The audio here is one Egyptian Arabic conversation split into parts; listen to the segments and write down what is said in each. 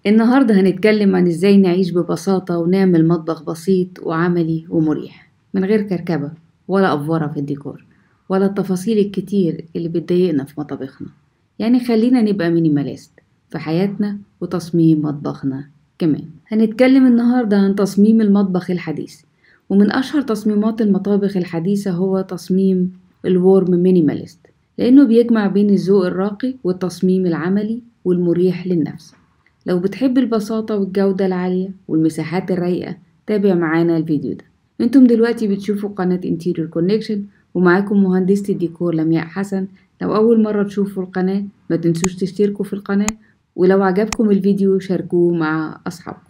النهاردة هنتكلم عن ازاي نعيش ببساطة ونعمل مطبخ بسيط وعملي ومريح من غير كركبة ولا أفورة في الديكور ولا التفاصيل الكتير اللي بتضايقنا في مطابخنا يعني خلينا نبقى مينيماليست في حياتنا وتصميم مطبخنا كمان هنتكلم النهاردة عن تصميم المطبخ الحديث ومن أشهر تصميمات المطابخ الحديثة هو تصميم الورم مينيماليست لأنه بيجمع بين الذوق الراقي والتصميم العملي والمريح للنفس لو بتحب البساطة والجودة العالية والمساحات الرايقة تابع معانا الفيديو ده انتم دلوقتي بتشوفوا قناة انتيريور كونكشن ومعاكم مهندسة الديكور لمياء حسن لو أول مرة تشوفوا القناة ما تنسوش تشتركوا في القناة ولو عجبكم الفيديو شاركوه مع أصحابكم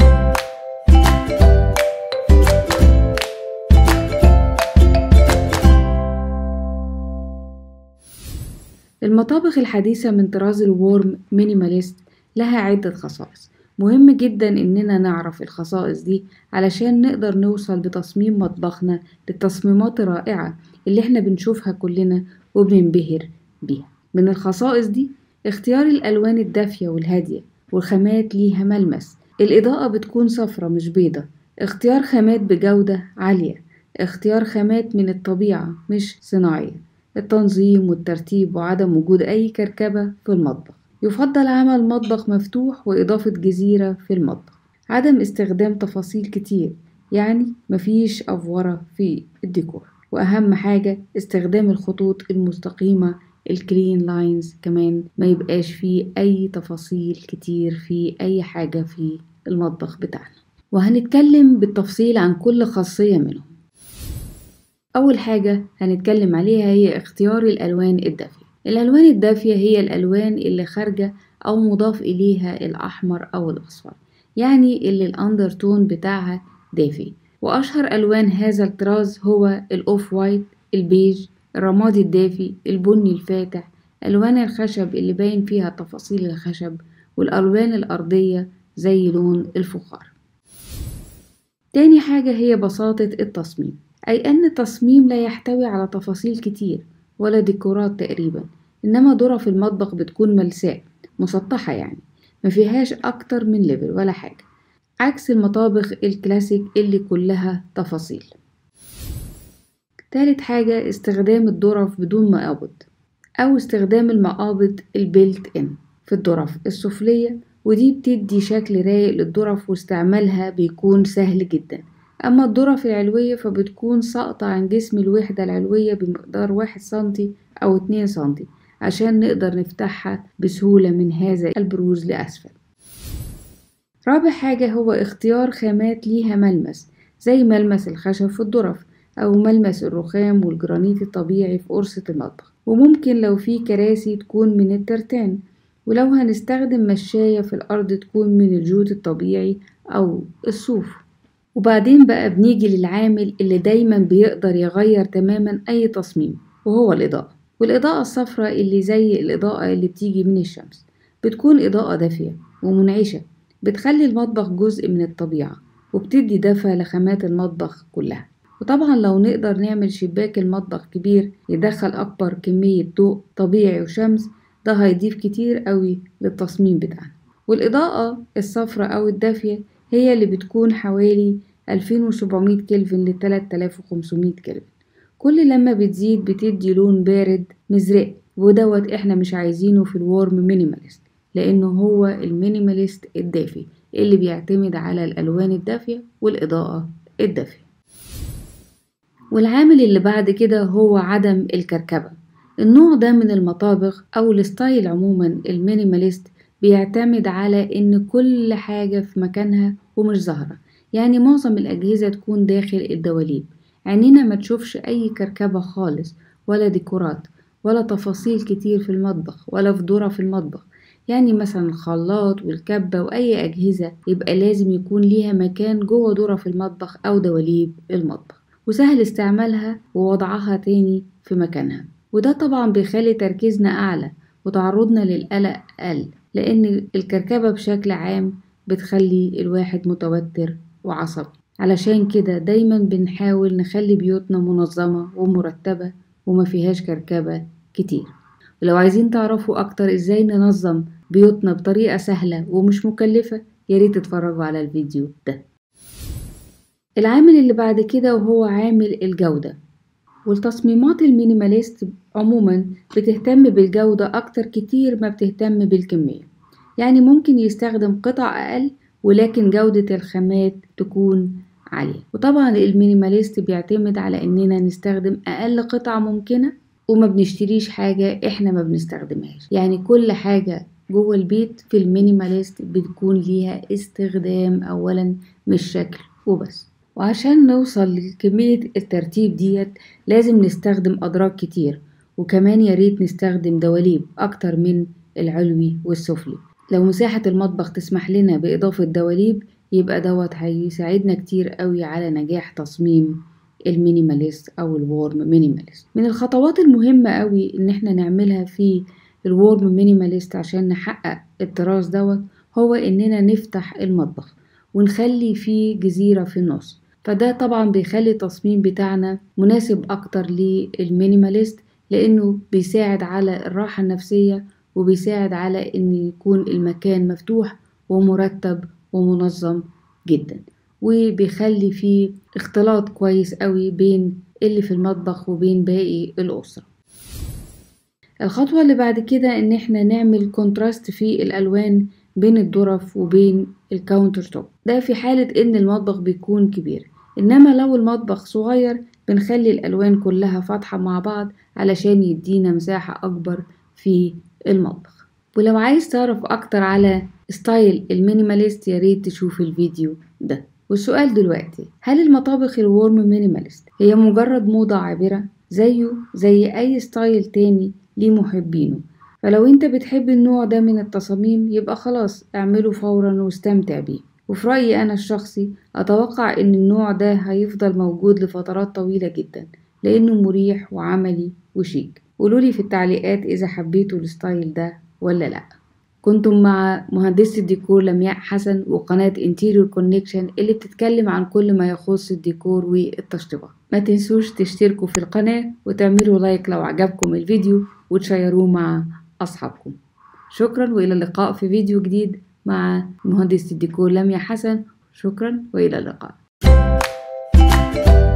المطابخ الحديثة من طراز الورم مينيماليست لها عدة خصائص مهم جدا إننا نعرف الخصائص دي علشان نقدر نوصل بتصميم مطبخنا للتصميمات الرائعة اللي احنا بنشوفها كلنا وبننبهر بيها من الخصائص دي اختيار الألوان الدافية والهادية والخامات ليها ملمس الإضاءة بتكون صفرة مش بيضة اختيار خامات بجودة عالية اختيار خامات من الطبيعة مش صناعية التنظيم والترتيب وعدم وجود أي كركبة في المطبخ يفضل عمل مطبخ مفتوح وإضافة جزيرة في المطبخ عدم استخدام تفاصيل كتير يعني مفيش أفورة في الديكور وأهم حاجة استخدام الخطوط المستقيمة الكلين لاينز كمان ما يبقاش فيه أي تفاصيل كتير في أي حاجة في المطبخ بتاعنا وهنتكلم بالتفصيل عن كل خاصية منهم أول حاجة هنتكلم عليها هي اختيار الألوان الدافية الألوان الدافية هي الألوان اللي خارجة أو مضاف إليها الأحمر أو الأصفر يعني اللي الأندرتون بتاعها دافي وأشهر ألوان هذا الطراز هو الأوف وايت البيج الرمادي الدافي البني الفاتح ألوان الخشب اللي باين فيها تفاصيل الخشب والألوان الأرضية زي لون الفخار تاني حاجة هي بساطة التصميم أي أن التصميم لا يحتوي على تفاصيل كتير ولا ديكورات تقريبا إنما ظرف المطبخ بتكون ملساء مسطحة يعني ما فيهاش أكتر من ليفل ولا حاجة عكس المطابخ الكلاسيك اللي كلها تفاصيل تالت حاجة استخدام الظرف بدون مقابض أو استخدام المقابض البيلت إن في الظرف السفلية ودي بتدي شكل رايق للظرف واستعمالها بيكون سهل جدا أما الظرف العلوية فبتكون ساقطة عن جسم الوحدة العلوية بمقدار واحد سنتي أو اتنين سنتي عشان نقدر نفتحها بسهولة من هذا البروز لأسفل رابع حاجة هو اختيار خامات ليها ملمس زي ملمس الخشب في الظرف أو ملمس الرخام والجرانيت الطبيعي في قرصة المطبخ وممكن لو في كراسي تكون من الترتان ولو هنستخدم مشاية في الأرض تكون من الجوت الطبيعي أو الصوف وبعدين بقى بنيجي للعامل اللي دايما بيقدر يغير تماما أي تصميم وهو الإضاءة والإضاءة الصفراء اللي زي الإضاءة اللي بتيجي من الشمس بتكون إضاءة دافية ومنعشة بتخلي المطبخ جزء من الطبيعة وبتدي دفى لخامات المطبخ كلها وطبعا لو نقدر نعمل شباك المطبخ كبير يدخل أكبر كمية ضوء طبيعي وشمس ده هيضيف كتير قوي للتصميم بتاعنا والإضاءة الصفراء أو الدافية هي اللي بتكون حوالي 2700 كلفن ل 3500 كلفن كل لما بتزيد بتدي لون بارد مزرق ودوت احنا مش عايزينه في الورم مينيماليست لانه هو المينيماليست الدافي اللي بيعتمد على الالوان الدافية والاضاءة الدافية والعامل اللي بعد كده هو عدم الكركبة النوع ده من المطابخ او الستايل عموما المينيماليست بيعتمد على ان كل حاجة في مكانها ومش ظاهرة يعني معظم الأجهزة تكون داخل الدواليب عينينا ما تشوفش أي كركبة خالص ولا ديكورات ولا تفاصيل كتير في المطبخ ولا في ظرف المطبخ يعني مثلا الخلاط والكبة وأي أجهزة يبقى لازم يكون ليها مكان جوه ظرف المطبخ أو دواليب المطبخ وسهل استعمالها ووضعها تاني في مكانها وده طبعا بيخلي تركيزنا أعلى وتعرضنا للقلق أقل لأن الكركبة بشكل عام بتخلي الواحد متوتر وعصبي علشان كده دايما بنحاول نخلي بيوتنا منظمة ومرتبة وما فيهاش كركبة كتير ولو عايزين تعرفوا أكتر إزاي ننظم بيوتنا بطريقة سهلة ومش مكلفة ياريت تتفرجوا على الفيديو ده العامل اللي بعد كده وهو عامل الجودة والتصميمات المينيماليست عموما بتهتم بالجودة أكتر كتير ما بتهتم بالكمية يعني ممكن يستخدم قطع أقل ولكن جودة الخامات تكون عالية وطبعا المينيماليست بيعتمد على إننا نستخدم أقل قطع ممكنة وما بنشتريش حاجة إحنا ما بنستخدمهاش يعني كل حاجة جوه البيت في المينيماليست بتكون ليها استخدام أولا مش شكل وبس وعشان نوصل لكمية الترتيب ديت لازم نستخدم أدراج كتير وكمان ياريت نستخدم دواليب أكتر من العلوي والسفلي لو مساحة المطبخ تسمح لنا بإضافة دواليب يبقى دوت هيساعدنا كتير قوي على نجاح تصميم المينيماليست أو الورم مينيماليست من الخطوات المهمة قوي إن احنا نعملها في الورم مينيماليست عشان نحقق الطراز دوت هو إننا نفتح المطبخ ونخلي فيه جزيرة في النص فده طبعا بيخلي التصميم بتاعنا مناسب أكتر للمينيماليست لأنه بيساعد على الراحة النفسية وبيساعد على إن يكون المكان مفتوح ومرتب ومنظم جدا وبيخلي فيه اختلاط كويس قوي بين اللي في المطبخ وبين باقي الأسرة الخطوة اللي بعد كده إن احنا نعمل كونتراست في الألوان بين الظرف وبين الكاونتر توب ده في حالة إن المطبخ بيكون كبير إنما لو المطبخ صغير بنخلي الألوان كلها فاتحة مع بعض علشان يدينا مساحة أكبر في المطبخ ولو عايز تعرف أكتر على ستايل المينيماليست ياريت تشوف الفيديو ده والسؤال دلوقتي هل المطابخ الورم مينيماليست هي مجرد موضة عابرة زيه زي أي ستايل تاني ليه محبينه فلو انت بتحب النوع ده من التصاميم يبقى خلاص اعمله فورا واستمتع بيه وفي رأيي أنا الشخصي أتوقع إن النوع ده هيفضل موجود لفترات طويلة جدا لأنه مريح وعملي وشيك قولولي في التعليقات إذا حبيتوا الستايل ده ولا لأ كنتم مع مهندسة الديكور لمياء حسن وقناة انتيريور كونكشن اللي بتتكلم عن كل ما يخص الديكور والتشطيبات ما تنسوش تشتركوا في القناة وتعملوا لايك لو عجبكم الفيديو وتشيروه مع أصحابكم شكرا وإلى اللقاء في فيديو جديد مع مهندسة الديكور لمياء حسن شكرا وإلى اللقاء